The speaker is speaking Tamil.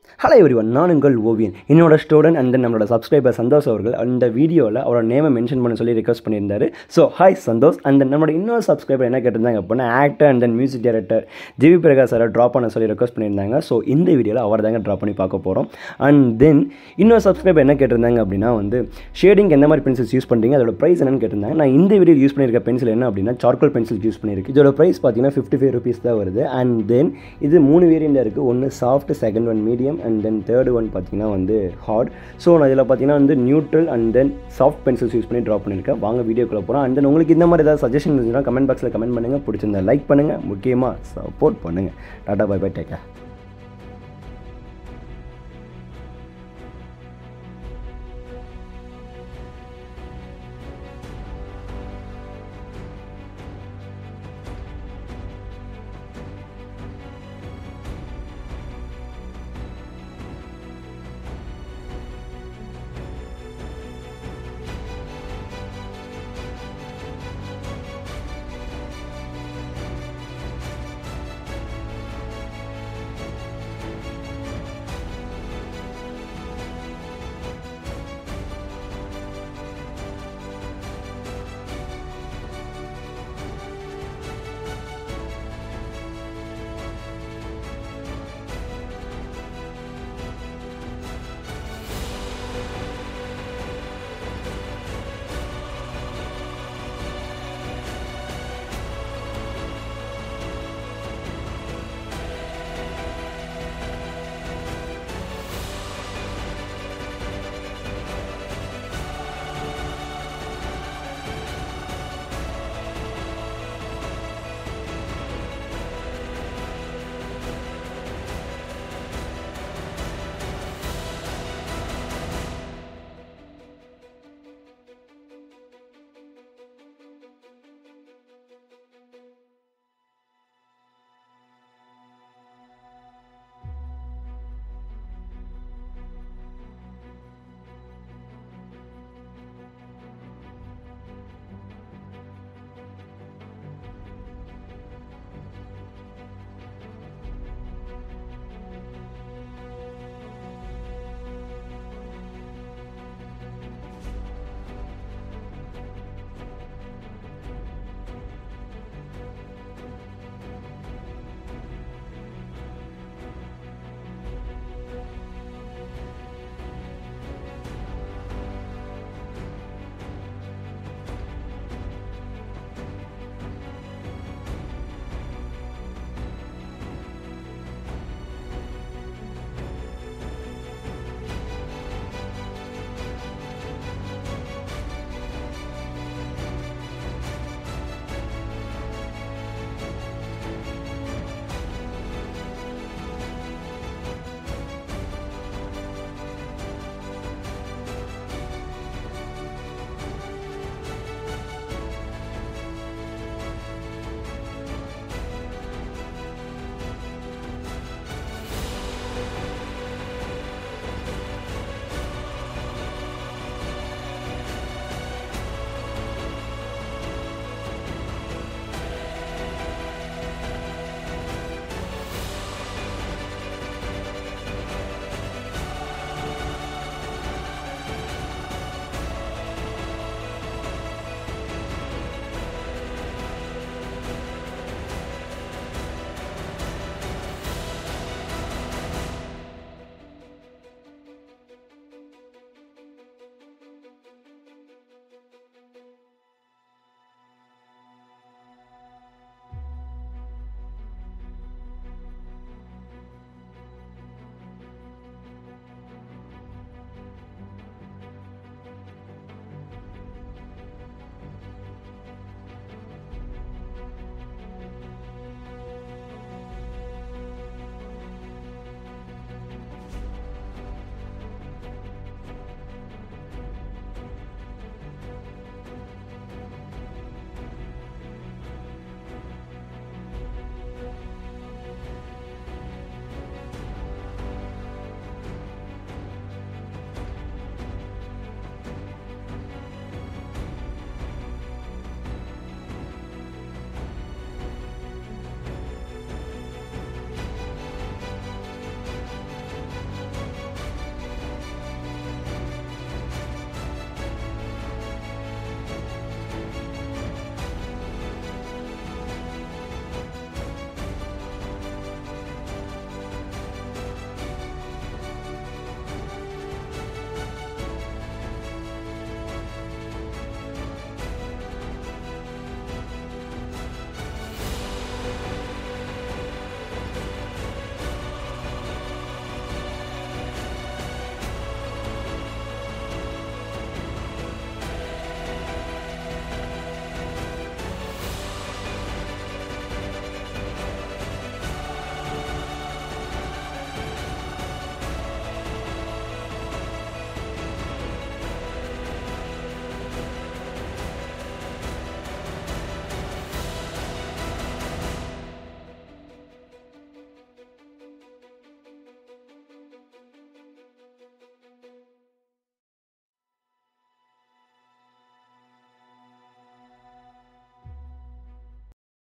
ஹலோ எவ்ரி ஒன் நான் உங்கள் ஓவியன் என்னோட ஸ்டூடெண்ட் அண்ட் தென் நம்மளோட சப்ஸ்கிரைபர் சந்தோஷ் அவர்கள் அந்த வீடியோவில் அவரோட நேமை மென்ஷன் பண்ண சொல்லி ரெக்வஸ்ட் பண்ணியிருந்தாரு so hi Santhosh and then நம்மளோட இன்னொரு சப்ஸ்கிரைபர் என்ன கேட்டிருந்தாங்க அப்படின்னா actor and then music director GV Prakash சாரை ட்ராப் பண்ண சொல்லி ரெக்வஸ்ட் பண்ணியிருந்தாங்க ஸோ இந்த வீடியோவில் அவர் தாங்க ட்ராப் பண்ணி பார்க்க போகிறோம் அண்ட் தென் இன்னொரு சப்ஸ்கிரைபர் என்ன கேட்டிருந்தாங்க அப்படின்னா வந்து ஷேடிங் எந்த மாதிரி பென்சில்ஸ் யூஸ் பண்ணுறீங்க அதோட ப்ரைஸ் என்னன்னு கேட்டிருந்தாங்க நான் இந்த வீடியோ யூஸ் பண்ணியிருக்க பென்சில் என்ன அப்படின்னா சார்கோல் பென்சில் யூஸ் பண்ணியிருக்கு இதோட ப்ரைஸ் பார்த்தீங்கன்னா ஃபிஃப்டி ஃபைவ் ருபீஸ் தான் வருது அண்ட் தென் இது மூணு வேரியண்ட்டில் இருக்குது ஒன்று soft second one medium and then third one பார்த்தீங்கன்னா வந்து ஹார்ட் ஸோ நான் இதில் பார்த்தீங்கன்னா வந்து neutral and then soft pencils use பண்ணி ட்ரா பண்ணியிருக்கேன் வாங்க வீடியோக்குள்ள போகிறோம் அண்ட் தென் உங்களுக்கு இந்த மாதிரி ஏதாவது சஜஷன் இருந்துச்சுன்னா கமெண்ட் பாக்ஸில் கமெண்ட் பண்ணுங்கள் பிடிச்சிருந்தா லைக் பண்ணுங்கள் முக்கியமாக சப்போர்ட் பண்ணுங்கள் டாட்டா பை பை டேக்கா